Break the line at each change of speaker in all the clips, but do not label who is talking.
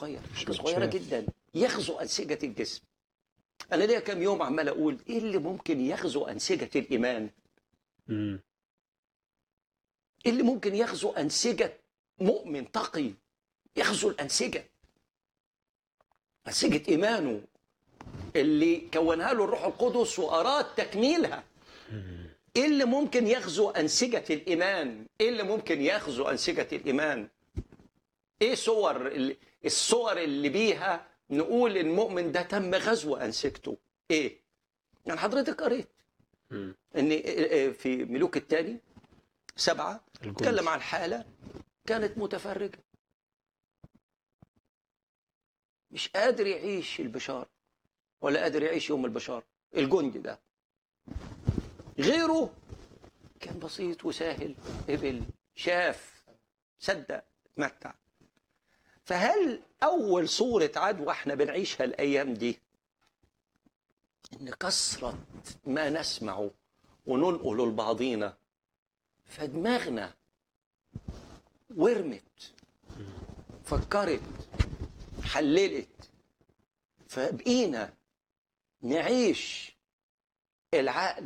صغير
مش
حاجه صغيره
متشاف.
جدا يغزو انسجه الجسم انا ليا كام يوم عمال اقول ايه اللي ممكن يغزو انسجه الايمان
مم.
ايه اللي ممكن يغزو انسجه مؤمن تقي يغزو الانسجه انسجه ايمانه اللي كونها له الروح القدس واراد تكميلها ايه اللي ممكن يغزو انسجه الايمان ايه اللي ممكن يغزو انسجه الايمان ايه صور اللي الصور اللي بيها نقول المؤمن ده تم غزو انسجته ايه يعني حضرتك قريت
مم.
ان في ملوك الثاني سبعه
الجندي.
اتكلم عن حاله كانت متفرجه مش قادر يعيش البشار ولا قادر يعيش يوم البشار الجندي ده غيره كان بسيط وسهل قبل شاف صدق اتمتع فهل اول صوره عدوى احنا بنعيشها الايام دي ان كثره ما نسمعه وننقل لبعضينا فدماغنا ورمت فكرت حللت فبقينا نعيش العقل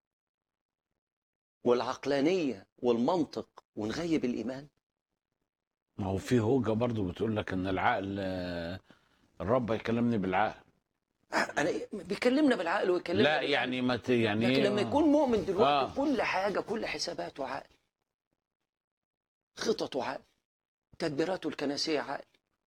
والعقلانية والمنطق ونغيب الإيمان
ما هو في هوجة برضو بتقول لك ان العقل آه، الرب هيكلمني بالعقل
أنا بيكلمنا بالعقل ويكلمنا
لا
بالعقل.
يعني ما ت- يعني
لكن
إيه؟
لما يكون مؤمن دلوقتي
آه.
آه. كل حاجة كل حساباته عقل خططه عقل تدبيراته الكنسية عقل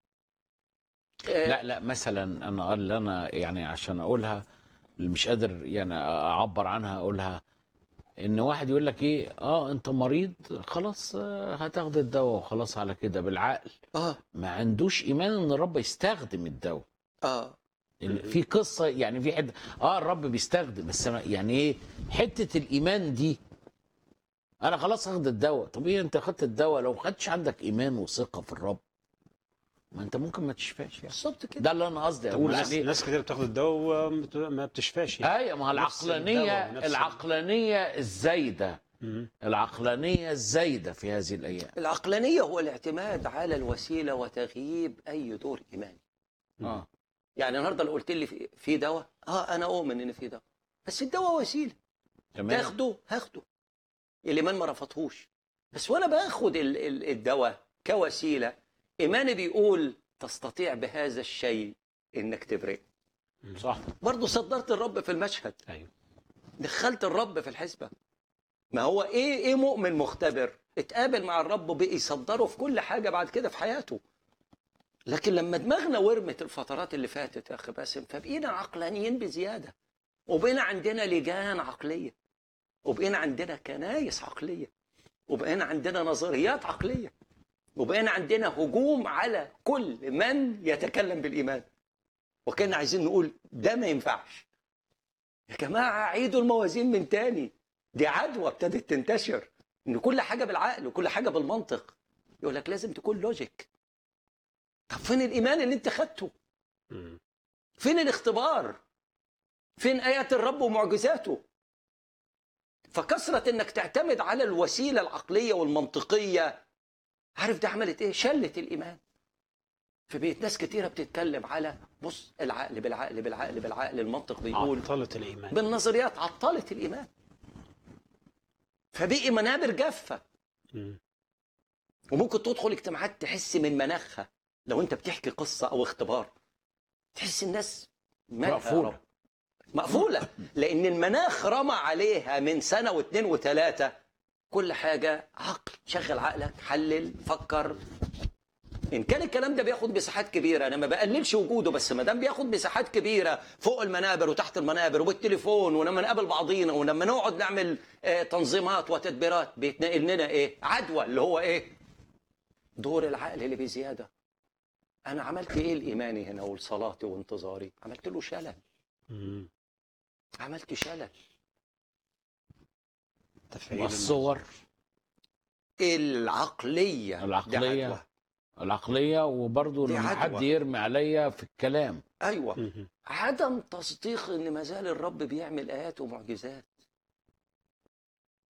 آه،
لا لا مثلا انا قال انا يعني عشان اقولها اللي مش قادر يعني اعبر عنها اقولها ان واحد يقول لك ايه اه انت مريض خلاص آه، هتاخد الدواء وخلاص على كده بالعقل
اه
ما عندوش ايمان ان الرب يستخدم الدواء
اه
ال- في قصه يعني في حد اه الرب بيستخدم بس أنا يعني ايه حته الايمان دي انا خلاص هاخد الدواء طب ايه انت خدت الدواء لو خدتش عندك ايمان وثقه في الرب ما انت ممكن ما تشفاش يعني
بالظبط كده
ده اللي انا قصدي
طب
اقول
ناس,
عليه
ناس كتير بتاخد الدواء وما بتشفاش يعني.
ايوه ما هو
نفس
العقلانيه
الدواء ونفس ال-
العقلانيه الزايده
مم.
العقلانيه الزايده في هذه الايام
العقلانية هو الاعتماد على الوسيلة وتغييب أي دور إيماني
اه
يعني النهارده لو قلت لي في- في دواء اه انا اؤمن ان في دواء بس الدواء وسيله
تمام
تاخده هاخده الايمان ما رفضهوش بس وانا باخد ال- ال- الدواء كوسيله ايماني بيقول تستطيع بهذا الشيء انك تبرئ
صح
برضه صدرت الرب في المشهد
ايوه
دخلت الرب في الحسبه ما هو ايه ايه مؤمن مختبر اتقابل مع الرب وبقي يصدره في كل حاجه بعد كده في حياته لكن لما دماغنا ورمت الفترات اللي فاتت يا اخي باسم فبقينا عقلانيين بزياده وبقينا عندنا لجان عقليه وبقينا عندنا كنايس عقليه وبقينا عندنا نظريات عقليه وبقينا عندنا هجوم على كل من يتكلم بالايمان وكنا عايزين نقول ده ما ينفعش يا جماعه عيدوا الموازين من تاني دي عدوى ابتدت تنتشر ان كل حاجه بالعقل وكل حاجه بالمنطق يقول لك لازم تكون لوجيك طب فين الايمان اللي انت خدته
مم.
فين الاختبار فين ايات الرب ومعجزاته فكثرة انك تعتمد على الوسيلة العقلية والمنطقية عارف ده عملت ايه شلت الايمان في بيت ناس كتيرة بتتكلم على بص العقل بالعقل بالعقل بالعقل المنطق بيقول
عطلت الايمان
بالنظريات عطلت الايمان فبقي منابر جافه
مم.
وممكن تدخل اجتماعات تحس من مناخها لو انت بتحكي قصه او اختبار تحس الناس مالها يا
مقفولة.
رب؟ مقفوله لان المناخ رمى عليها من سنه واثنين وثلاثه كل حاجه عقل شغل عقلك حلل فكر ان كان الكلام ده بياخد مساحات كبيره انا ما بقللش وجوده بس ما دام بياخد مساحات كبيره فوق المنابر وتحت المنابر وبالتليفون ولما نقابل بعضينا ولما نقعد نعمل آه، تنظيمات وتدبيرات بيتنقل لنا ايه عدوى اللي هو ايه دور العقل اللي بزياده انا عملت ايه الايماني هنا وصلاتي وانتظاري عملت له شلل
مم.
عملت شلل
تفعيل
والصور
العقليه دي
العقلية.
عدوى.
العقلية وبرضه
دي
لما
عدوى.
حد يرمي عليا في الكلام
ايوه
مم.
عدم تصديق ان ما زال الرب بيعمل ايات ومعجزات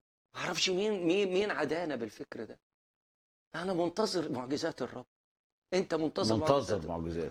معرفش مين مين مين عدانا بالفكر ده انا منتظر معجزات الرب انت منتظر
منتظر
معجزاته.
معجزات